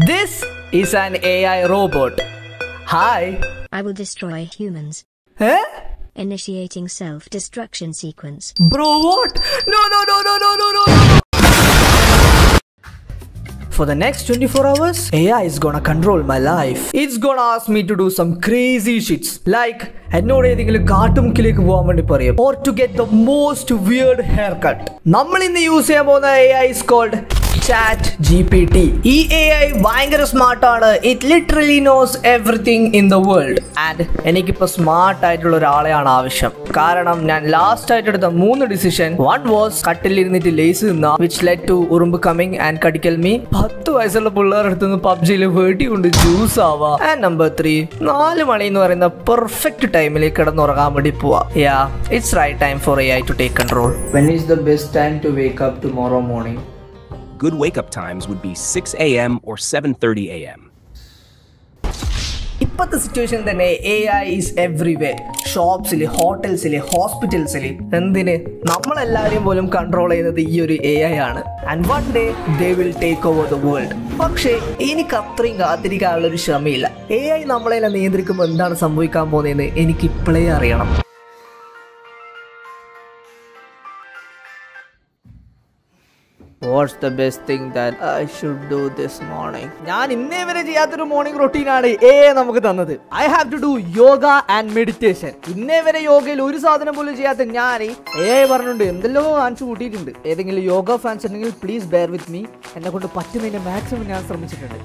This is an AI robot. Hi. I will destroy humans. Eh? Initiating self destruction sequence. Bro, what? No, no, no, no, no, no, no, no. For the next 24 hours, AI is gonna control my life. It's gonna ask me to do some crazy shits. Like, എന്നോട് ഏതെങ്കിലും കാട്ടുമുക്കിലേക്ക് പോകാൻ വേണ്ടി പറയും or to get the most weird haircut നമ്മൾ ഇന്ന് use ചെയ്യാൻ പോകുന്ന A I is called chat G P T ഈ എ ഐ ഭയങ്കര സ്മാർട്ടാണ് it literally knows everything in the world and എനിക്കിപ്പോൾ സ്മാർട്ട് ആയിട്ടുള്ള ഒരാളെയാണ് ആവശ്യം കാരണം ഞാൻ ലാസ്റ്റ് ആയിട്ട് എടുത്ത മൂന്ന് ഡിസിഷൻ വൺ വാസ് കട്ടിലിരുന്നിട്ട് ലേസ് നിന്ന വിച്ച് ലെറ്റ് ടു ഉറുമ്പ് കമ്മിങ് ആൻഡ് കടിക്കൽ മീ പത്ത് വയസ്സുള്ള പിള്ളേരുടെ അടുത്ത് നിന്ന് പബ്ജിയിൽ വേട്ടി കൊണ്ട് ജ്യൂസ് ആവാ ആൻഡ് നമ്പർ ത്രീ നാല് മണി എന്ന് പറയുന്ന പെർഫെക്റ്റ് ടൈമിൽ കിടന്നുറങ്ങാൻ വേണ്ടി പോവാ യാ it's right time for A I to take control when is the best time to wake up tomorrow morning Good wake up times would be 6 a.m. or 7:30 a.m. ഇപ്പോഴത്തെ situation തന്നെ എ ഐ ഈസ് എവ്രിവേ ഷോപ്സിൽ ഹോട്ടൽസിൽ ഹോസ്പിറ്റൽസിൽ എന്തിന് നമ്മളെല്ലാവരെയും പോലും control ചെയ്യുന്നത് ഈ ഒരു എ ഐ ആണ് and one day they will take over the world പക്ഷേ എനിക്ക് അത്രയും കാത്തിരിക്കാനുള്ള ഒരു ക്ഷമയില്ല എ ഐ നമ്മളെല്ലാം നിയന്ത്രിക്കുമ്പോൾ എന്താണ് സംഭവിക്കാൻ പോകുന്നതെന്ന് എനിക്ക് ഇപ്പോഴേ അറിയണം what's the best thing that I should do this morning ഞാൻ ഇന്നേ വരെ ചെയ്യാത്തൊരു മോർണിംഗ് റൊട്ടീനാണ് എ നമുക്ക് തന്നത് I have to do yoga and meditation ഇന്നേ വരെ യോഗയിൽ ഒരു സാധനം പോലും ചെയ്യാത്ത ഞാൻ എ പറഞ്ഞിട്ടുണ്ട് എന്തെല്ലോ കാണിച്ചു കൂട്ടിയിട്ടുണ്ട് ഏതെങ്കിലും യോഗ ഫാൻസ് ഉണ്ടെങ്കിൽ പ്ലീസ് ബെയർ വിത്ത് മീ എന്നെ കൊണ്ട് പറ്റുന്നതിന്റെ മാക്സിമം ഞാൻ ശ്രമിച്ചിട്ടുണ്ട്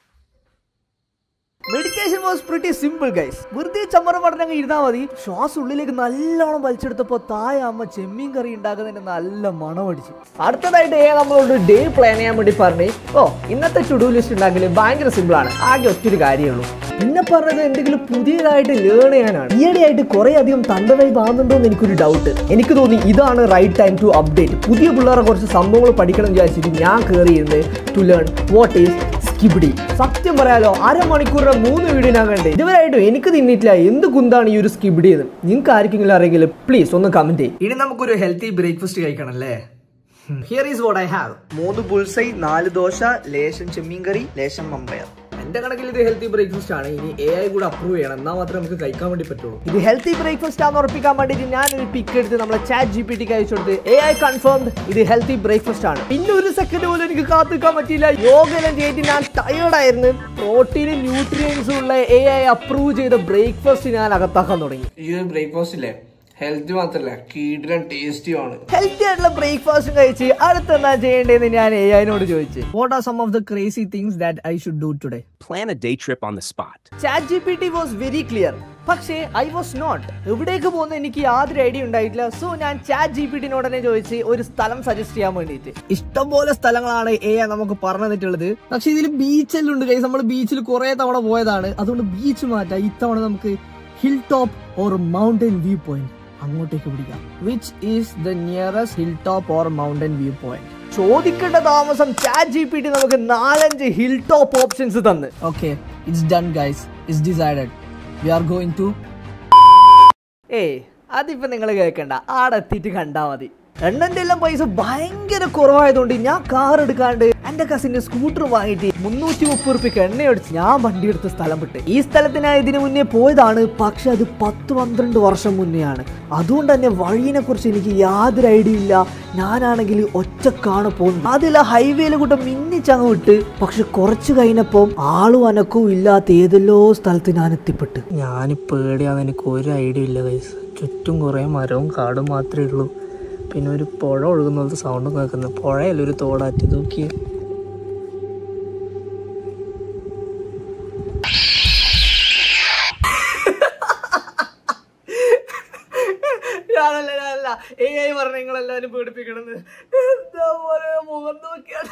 meditation was pretty simple guys വെറുതെ ചമ്മറം പറഞ്ഞങ്ങ് ഇരുന്നാൽ മതി ശ്വാസം ഉള്ളിലേക്ക് നല്ലോണം വലിച്ചെടുത്തപ്പോൾ തായ അമ്മ ചെമ്മീൻ കറി ഉണ്ടാക്കുന്നതിന് നല്ല മണം അടിച്ചു അടുത്തതായിട്ട് ഏ നമ്മളോട് ഡേ പ്ലാൻ ചെയ്യാൻ വേണ്ടി പറഞ്ഞു ഓ ഇന്നത്തെ ടു ഡു ലിസ്റ്റ് ഉണ്ടാക്കൽ ഭയങ്കര സിമ്പിൾ ആണ് ആകെ ഒറ്റൊരു കാര്യമുള്ളൂ പിന്നെ പറഞ്ഞത് എന്തെങ്കിലും പുതിയതായിട്ട് ലേൺ ചെയ്യാനാണ് ഈയിടെയായിട്ട് കുറെ അധികം തണ്ടവൈ ആകുന്നുണ്ടോ എന്ന് എനിക്കൊരു ഡൗട്ട് എനിക്ക് തോന്നി ഇതാണ് റൈറ്റ് ടൈം ടു അപ്ഡേറ്റ് പുതിയ പിള്ളേരെ കുറച്ച് സംഭവങ്ങൾ പഠിക്കണം എന്ന് വിചാരിച്ചിട്ട് ഞാൻ കയറിയിരുന്നത് to learn what is skibidi സത്യം പറയാലോ അരമണിക്കൂറിന്റെ മൂന്ന് വീഡിയോ ഞാൻ കണ്ടേ ഇതുവരെയായിട്ടും എനിക്ക് തിന്നിട്ടില്ല എന്ത് കുന്താണ് ഈ ഒരു സ്കിബിഡി എന്ന് നിങ്ങൾക്ക് ആർക്കെങ്കിലും അറിയെങ്കിൽ പ്ലീസ് ഒന്ന് കമന്റ് ചെയ്യും ഇനി നമുക്കൊരു ഹെൽത്തി ബ്രേക്ക്ഫാസ്റ്റ് കഴിക്കണം അല്ലേ here is what I have മൂന്ന് പുൾസൈ നാല് ദോശ ലേശം ചെമ്മീൻ കറി ലേശം മമ്പയർ എന്റെ കണക്കിൽ ഇത് ഹെൽത്തി ബ്രേക്ക്ഫാസ്റ്റ് ആണ് ഇനി എ ഐ കൂടെ അപ്രൂവ് ചെയ്യണം എന്നാൽ മാത്രമേ നമുക്ക് കഴിക്കാൻ വേണ്ടി പറ്റുള്ളൂ ഇത് ഹെൽത്തി ബ്രേക്ക്ഫാസ്റ്റ് ആണെന്ന് ഉറപ്പിക്കാൻ വേണ്ടിയിട്ട് ഞാൻ ഒരു പിക്ക് എടുത്ത് നമ്മളെ ചാറ്റ് ജി പി ടിക്ക് അയച്ചു കൊടുത്ത് എ ഐ കൺഫേംഡ് ഇത് ഹെൽത്തി ബ്രേക്ക്ഫാസ്റ്റ് ആണ് പിന്നെ ഒരു സെക്കൻഡ് പോലും എനിക്ക് കാത്തിക്കാൻ പറ്റിയില്ല യോഗയെല്ലാം ചെയ്തിട്ട് ഞാൻ ടയേർഡ് ആയിരുന്നു പ്രോട്ടീനും ന്യൂട്രിയൻസും ഉള്ള എ ഐ അപ്രൂവ് ചെയ്ത ബ്രേക്ക്ഫാസ്റ്റ് ഞാൻ അകത്താക്കാൻ തുടങ്ങി ഈ ഒരു ബ്രേക്ക്ഫാസ്റ്റ് ഇല്ലേ ഹെൽത്ത് മാത്രല്ല കീടിലും ടേസ്റ്റിയുമാണ് ഹെൽത്തി ആയിട്ടുള്ള ബ്രേക്ക്ഫാസ്റ്റ് കഴിച്ച് അടുത്ത് എന്താ ചെയ്യേണ്ടതെന്ന് ഞാൻ എ ഐനോട് ചോദിച്ചു what are some of the crazy things that I should do today Plan a day trip on the spot. Chat G P T was very clear പക്ഷേ ഐ വാസ് നോട്ട് എവിടേക്ക് പോകുന്ന എനിക്ക് യാതൊരു ഐഡിയ ഉണ്ടായിട്ടില്ല so ഞാൻ chat G P ടിനോട് തന്നെ ചോദിച്ച് ഒരു സ്ഥലം സജസ്റ്റ് ചെയ്യാൻ വേണ്ടിയിട്ട് ഇഷ്ടംപോലെ സ്ഥലങ്ങളാണ് എ നമുക്ക് പറഞ്ഞു തന്നിട്ടുള്ളത് പക്ഷെ ഇതിൽ ബീച്ചെല്ലാം ഉണ്ട് കൈസ് നമ്മൾ ബീച്ചിൽ കുറെ തവണ പോയതാണ് അതുകൊണ്ട് ബീച്ച് മാറ്റാം ഇത്തവണ നമുക്ക് hill top or mountain view point അങ്ങോട്ടേക്ക് പിടിക്കാം which is the nearest hill top or mountain view point ചോദിക്കേണ്ട താമസം ചാറ്റ് ജി പി ടി നമുക്ക് നാലഞ്ച് ഹിൽ ടോപ്പ് ഓപ്ഷൻസ് തന്ന് okay it's done guys it's decided we are going to ഏയ് അതിപ്പോ നിങ്ങൾ കേൾക്കണ്ട ആടെ എത്തിയിട്ട് കണ്ടാ മതി എണ്ണന്റെ എല്ലാം പൈസ ഭയങ്കര കുറവായതുകൊണ്ട് ഞാൻ കാർ എടുക്കാണ്ട് എന്റെ കസിന്റെ സ്കൂട്ടർ വാങ്ങിയിട്ട് മുന്നൂറ്റി മുപ്പത് റുപ്യക്ക് എണ്ണ അടിച്ച് ഞാൻ വണ്ടി എടുത്ത സ്ഥലം വിട്ട് ഈ സ്ഥലത്ത് ഞാൻ ഇതിനു മുന്നേ പോയതാണ് പക്ഷെ അത് പത്ത് പന്ത്രണ്ട് വർഷം മുന്നെയാണ് അതുകൊണ്ട് തന്നെ വഴിയെ കുറിച്ച് എനിക്ക് യാതൊരു ഐഡിയ ഇല്ല ഞാനാണെങ്കിൽ ഒറ്റക്കാണ് പോകുന്നത് അതിൽ ഹൈവേയിൽ കൂടെ മിന്നിച്ചങ്ങ് വിട്ട് പക്ഷെ കുറച്ച് കഴിഞ്ഞപ്പം ആളും അനക്കവും ഇല്ലാത്ത ഏതെല്ലോ സ്ഥലത്ത് ഞാൻ എത്തിപ്പെട്ട് ഞാനിപ്പോൾ എവിടെയാണെന്ന് എനിക്ക് ഒരു ഐഡിയ ഇല്ല കൈസ് ചുറ്റും കുറേ മരവും കാടും മാത്രമേ ഉള്ളൂ പിന്നെ ഒരു പുഴ ഒഴുകുന്ന പോലത്തെ സൗണ്ട് കേൾക്കുന്നത് പുഴയല്ല ഒരു തോടാറ്റ് നോക്കി ഞാനല്ല ഞാനല്ല എ ഐ പറഞ്ഞ നിങ്ങളെല്ലാവരും പേടിപ്പിക്കണമെന്ന് എന്താ പറയാ മുഖം നോക്കിയാണ്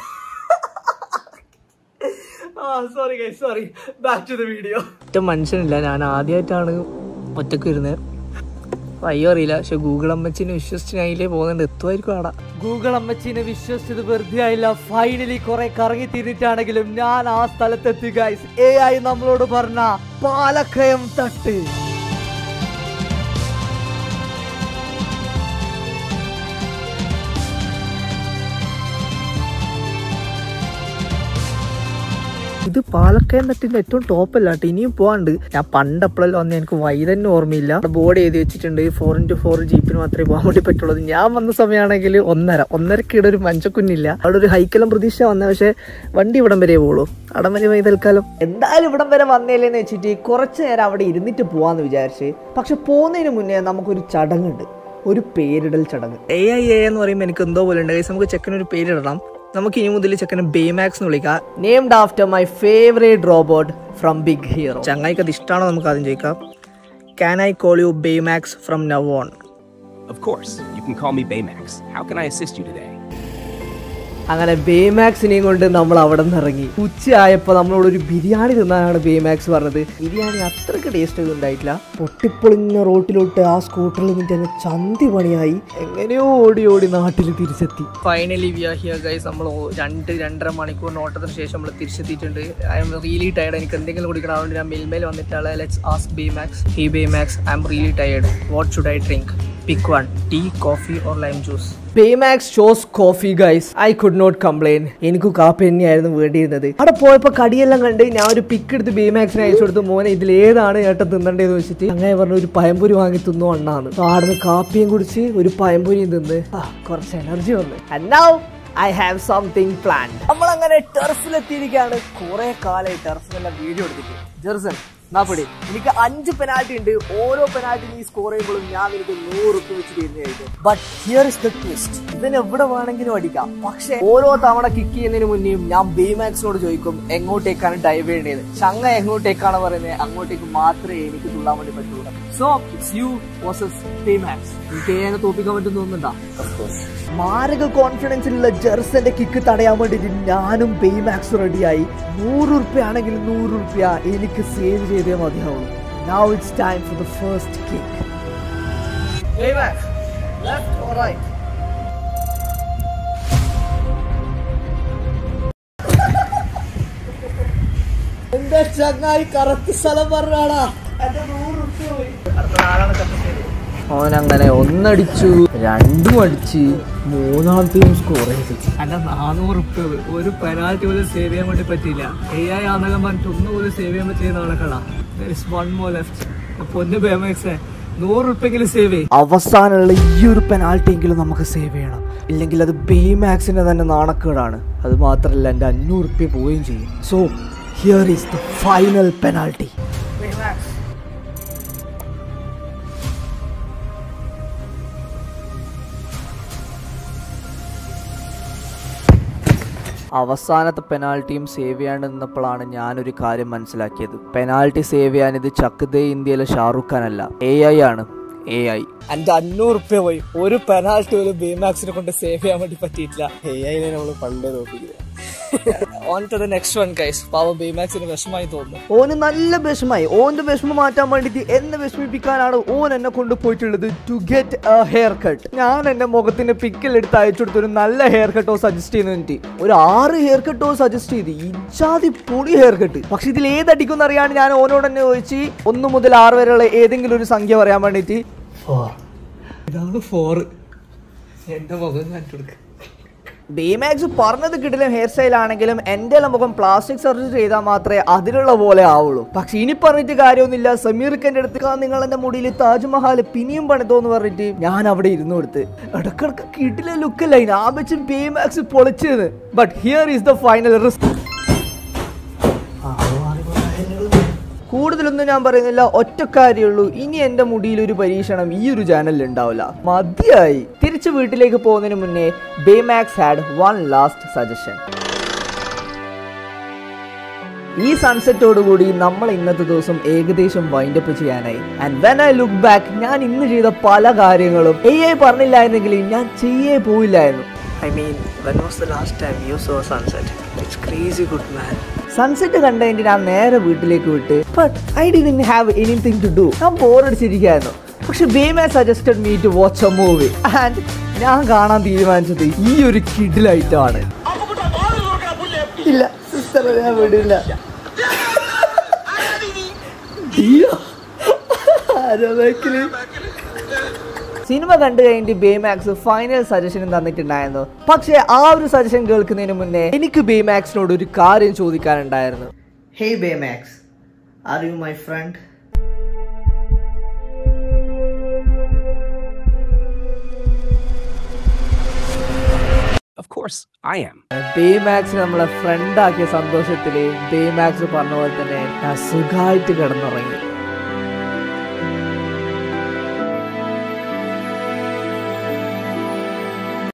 ആ sorry guy sorry back to the video ഒറ്റ മനുഷ്യനില്ല ഞാൻ ആദ്യമായിട്ടാണ് ഒറ്റക്ക് ഇരുന്നത് അയ്യോ അറിയില്ല പക്ഷെ ഗൂഗിൾ അമ്മച്ചിനെ വിശ്വസിച്ച് ഞാൻ അതിലേ പോകുന്നുണ്ട് എത്തുമായിരിക്കും അവിടെ ഗൂഗിൾ അമ്മച്ചിനെ വിശ്വസിച്ചത് വെറുതെ ആയില്ല ഫൈനലി കുറെ കറങ്ങി തിരിഞ്ഞിട്ടാണെങ്കിലും ഞാൻ ആ സ്ഥലത്തെത്തി ഗൈസ് എ ഐ നമ്മളോട് പറഞ്ഞ പാലക്കയം തട്ട് ഇത് പാലക്കയം തട്ടിന്റെ ഏറ്റവും ടോപ്പ് അല്ല കേട്ടോ ഇനിയും പോവാണ്ട് ഞാൻ പണ്ടപ്പോഴല്ലോ വന്ന് എനിക്ക് വൈ തന്നെ ഓർമ്മയില്ല ബോർഡ് എഴുതി വെച്ചിട്ടുണ്ട് ഫോർ ഇൻറ്റു ഫോർ ജീപ്പിന് മാത്രമേ പോകാൻ വേണ്ടി പറ്റുള്ളൂ ഞാൻ വന്ന സമയമാണെങ്കിൽ ഒന്നര ഒന്നരക്കിടെ ഒരു മഞ്ചക്കുന്നില്ല അവിടെ ഒരു ഹൈക്കലം പ്രതീക്ഷ വന്ന പക്ഷേ വണ്ടി ഇവിടം വരെ പോകുള്ളൂ അടം വരെ പോയി തൽക്കാലം എന്തായാലും ഇവിടം വരെ വന്നേലേന്ന് വെച്ചിട്ട് കുറച്ച് നേരം അവിടെ ഇരുന്നിട്ട് പോവാന്ന് വിചാരിച്ച് പക്ഷെ പോകുന്നതിന് മുന്നേ നമുക്കൊരു ചടങ്ങുണ്ട് ഒരു പേരിടൽ ചടങ്ങ് എ ഐ എ എന്ന് പറയുമ്പോൾ എനിക്ക് എന്തോ പോലെ ഉണ്ട് ഗൈസ് നമുക്ക് ചെക്കന് ഒരു പേരിടണം നമുക്ക് ഇനി മുതൽ ചെക്കനെ ബേമാക്സ് എന്ന് വിളിക്കാം named after my favourite robot from Big Hero ചങ്ങായിക്ക് അത് ഇഷ്ടമാണോ നമുക്ക് ആദ്യം ചോദിക്കാം can I call you Baymax from now on Of course, you can call me Baymax. How can I assist you today? അങ്ങനെ ബേമാക്സിനെയും കൊണ്ട് നമ്മൾ അവിടെ നിന്ന് ഇറങ്ങി ഉച്ചയായപ്പോൾ നമ്മളോട് ഒരു ബിരിയാണി തിന്നാനാണ് ബേമാക്സ് പറഞ്ഞത് ബിരിയാണി അത്രയ്ക്ക് ടേസ്റ്റ് ഒന്നും ഉണ്ടായിട്ടില്ല പൊട്ടിപ്പൊളിഞ്ഞ റോട്ടിലോട്ട് ആ സ്കൂട്ടറിൽ നിന്നിട്ട് തന്നെ ചന്തി പണിയായി എങ്ങനെയോ ഓടി ഓടി നാട്ടിൽ തിരിച്ചെത്തി finally we are here guys നമ്മൾ രണ്ട് രണ്ടര മണിക്കൂറിന് ഓട്ടത്തിന് ശേഷം നമ്മൾ തിരിച്ചെത്തിയിട്ടുണ്ട് ഐ എം റിയലി ടയർഡ് എനിക്ക് എന്തെങ്കിലും കുടിക്കണം അതുകൊണ്ട് ഞാൻ മിൽമേൽ വന്നിട്ടാണ് let's ask Baymax hi Baymax I am really tired what should I drink pick one tea coffee or lime juice Baymax chose coffee guys I could not complain എനിക്ക് കാപ്പി തന്നെയായിരുന്നു വേണ്ടിയിരുന്നത് അവിടെ പോയപ്പോൾ കടിയെല്ലാം കണ്ട് ഞാൻ ഒരു പിക്ക് എടുത്ത് ബേമാക്സിന് അയച്ചു കൊടുത്തു മോനെ ഇതിൽ ഏതാണ് ഏട്ടൻ തിന്നണ്ടേന്ന് വെച്ചിട്ട് അങ്ങനെ പറഞ്ഞു ഒരു പയമ്പൊരി വാങ്ങി തിന്നു അണ്ണാന്ന് So ആടുന്ന് കാപ്പിയും കുടിച്ച് ഒരു പയമ്പൊരിയും തിന്ന് ആ, കുറച്ച് എനർജി വന്ന് And now I have something plan നമ്മൾ അങ്ങനെ ടെറസിലെത്തിയിരിക്കുകയാണ് കുറെ കാലമായി ടെറസിലെല്ലാം വീഡിയോ എടുത്തിട്ട് ജെർസൺ നാപ്പടി എനിക്ക് അഞ്ച് പെനാൽറ്റി ഉണ്ട് ഓരോ പെനാൽറ്റി നീ സ്കോർ ചെയ്യുമ്പോഴും ഞാൻ നിനക്ക് നൂറ് റുപ്യ വെച്ച് തരുന്നതായിരിക്കും but here is the twist ഇതിന് എവിടെ വേണമെങ്കിലും അടിക്കാം പക്ഷെ ഓരോ തവണ കിക്ക് ചെയ്യുന്നതിന് മുന്നേയും ഞാൻ ബേമാക്സിനോട് ചോദിക്കും എങ്ങോട്ടേക്കാണ് ഡൈവ് ചെയ്യേണ്ടത് ചങ്ങ എങ്ങോട്ടേക്കാണ് പറയുന്നത് അങ്ങോട്ടേക്ക് മാത്രമേ എനിക്ക് തുള്ളാൻ വേണ്ടി പറ്റുള്ളൂ so it's you versus Baymax എനിക്ക് എന്നെ തോപ്പിക്കാൻ പറ്റും തോന്നുന്നുണ്ടോ മാരക കോൺഫിഡൻസിലുള്ള ജെർസന്റെ കിക്ക് തടയാൻ വേണ്ടിയിട്ട് ഞാനും ബേമാക്സ് റെഡിയായി നൂറ് റുപ്യ ആണെങ്കിൽ നൂറ് റുപ്യ എനിക്ക് സേവ് ചെയ്തേ മതിയാവുള്ളൂ now it's time for the first kick എന്റെ ചങ്ങായി കറക്റ്റ് സ്ഥലം പറഞ്ഞാടാ എന്റെ നൂറ് റുപ്യ പോയി അവനങ്ങനെ ഒന്നടിച്ചു രണ്ടും അടിച്ച് മൂന്നാമത്തെയും സ്കോർ ചെയ്തു അല്ല നാനൂറ് റുപ്യ ഒരു പെനാൽറ്റി പോലും സേവ് ചെയ്യാൻ വേണ്ടി പറ്റിയില്ല എ ഐ ആണെന്നൊക്കെ പറഞ്ഞിട്ട് ഒന്നും പോലും സേവ് ചെയ്യാൻ പറ്റിയ നടക്കടാ വൺ മോ ലെഫ്റ്റ് പൊന്ന് പേമക്സേ നൂറ് റുപ്യെങ്കിലും സേവ് ചെയ്യും അവസാനമുള്ള ഈ ഒരു പെനാൽറ്റി എങ്കിലും നമുക്ക് സേവ് ചെയ്യണം ഇല്ലെങ്കിൽ അത് ബേമാക്സിന്റെ തന്നെ നാണക്കേടാണ് അത് മാത്രമല്ല എൻ്റെ അഞ്ഞൂറ് റുപ്യ പോവുകയും ചെയ്യും so here is the final penalty അവസാനത്തെ പെനാൾട്ടിയും സേവ് ചെയ്യാണ്ട് നിന്നപ്പോഴാണ് ഞാനൊരു കാര്യം മനസ്സിലാക്കിയത് പെനാൾട്ടി സേവ് ചെയ്യാൻ ഇത് ചക്ക് ഇന്ത്യയിലെ ഷാറുഖ് ഖാൻ അല്ല എ ഐ ആണ് എ ഐ എന്റെ അഞ്ഞൂറ് റുപ്യ പോയി ഒരു പെനാൾട്ടി പോലും ബേമാക്സിനെ കൊണ്ട് സേവ് ചെയ്യാൻ വേണ്ടി പറ്റിയിട്ടില്ല എ ഐനെ നമ്മൾ പണ്ടേ നോക്കിയില്ല on to the next one guys പാവം ബേമാക്സിന് വിഷമായി തോന്നുന്നു ഓന് നല്ല വിഷമായി ഓന്റെ വിഷമം മാറ്റാൻ വേണ്ടിട്ട് എന്നെ വിഷമിപ്പിക്കാനാണ് ഓൻ എന്നെ കൊണ്ടുപോയിട്ടുള്ളത് to get a haircut ഞാൻ എന്റെ മുഖത്തിന്റെ പിക്കിൽ എടുത്ത് അയച്ചു കൊടുത്ത് ഒരു നല്ല ഹെയർ കട്ടോ സജസ്റ്റ് ചെയ്യുന്ന ഒരു ആറ് ഹെയർ കട്ടോ സജസ്റ്റ് ചെയ്ത് ഇജാതി പൊളി ഹെയർ കട്ട് പക്ഷെ ഇതിൽ ഏതടിക്കും അറിയാണ്ട് ഞാൻ ഓനോട് തന്നെ ചോദിച്ച് ഒന്ന് മുതൽ ആറ് വരെയുള്ള ഏതെങ്കിലും ഒരു സംഖ്യ പറയാൻ വേണ്ടിട്ട് ഫോർ ഇതാണ് ഫോർ എന്റെ മുഖം കാണിച്ചു കൊടുക്കുക ബേമാക്സ് പറഞ്ഞത് കിട്ടില്ല ഹെയർ സ്റ്റൈൽ ആണെങ്കിലും എൻ്റെ മുഖം പ്ലാസ്റ്റിക് സർജറി ചെയ്താൽ മാത്രമേ അതിലുള്ള പോലെ ആവുള്ളൂ പക്ഷെ ഇനി പറഞ്ഞിട്ട് കാര്യമൊന്നുമില്ല സമീർക്കൻ്റെ അടുത്ത് നിങ്ങൾ എൻ്റെ മുടിയിൽ താജ്മഹൽ പിന്നെയും പണിതോന്ന് പറഞ്ഞിട്ട് ഞാൻ അവിടെ ഇരുന്നു കൊടുത്ത് ഇടക്കിടക്ക് കിട്ടില്ല ലുക്കല്ല ആ വെച്ച് ബേമാക്സ് പൊളിച്ചത് but here is the final risk കൂടുതലൊന്നും ഞാൻ പറയുന്നില്ല ഒറ്റ കാര്യമുള്ളൂ ഇനി എന്റെ മുടിയിൽ ഒരു പരീക്ഷണം ഈ ഒരു ചാനലിൽ ഉണ്ടാവില്ല മതിയായി തിരിച്ചു വീട്ടിലേക്ക് പോകുന്നതിന് മുന്നേ Baymax had one last suggestion ഈ സൺസെറ്റോടുകൂടി നമ്മൾ ഇന്നത്തെ ദിവസം ഏകദേശം വൈൻഡപ്പ് ചെയ്യാനായി and when I look back ഞാൻ ഇന്ന് ചെയ്ത പല കാര്യങ്ങളും എ ഐ പറഞ്ഞില്ലായിരുന്നെങ്കിൽ ഞാൻ ചെയ്യേ പോയില്ലായിരുന്നു I mean when was the last time you saw sunset it's crazy good man sunset കണ്ടതിന് ഞാൻ നേരെ വീട്ടിലേക്ക് വിട്ട് but I didn't have anything to do ഞാൻ ബോറടിച്ചിരിക്കുകയായിരുന്നു പക്ഷെ Baymax suggested me to watch a movie and ഞാൻ കാണാൻ തീരുമാനിച്ചത് ഈ ഒരു കിഡിലായിട്ടാണ് ഇല്ല സിസ്റ്റർ ഞാൻ വിടില്ല അയ്യോ. ആരോ ബാക്കില്? സിനിമ കണ്ടു കഴിഞ്ഞിട്ട് ബേമാക്സ് ഫൈനൽ സജഷനും തന്നിട്ടുണ്ടായിരുന്നു പക്ഷെ ആ ഒരു സജഷൻ കേൾക്കുന്നതിന് മുന്നേ എനിക്ക് ബേമാക്സിനോട് ഒരു കാര്യം ചോദിക്കാനുണ്ടായിരുന്നു Hey Baymax, are you my friend? Of course, I am. Baymax നമ്മളെ ഫ്രണ്ട് ആക്കിയ സന്തോഷത്തില് ബേമാക്സ് പറഞ്ഞ പോലെ തന്നെ ഞാൻ സുഖമായിട്ട് കിടന്നുറങ്ങി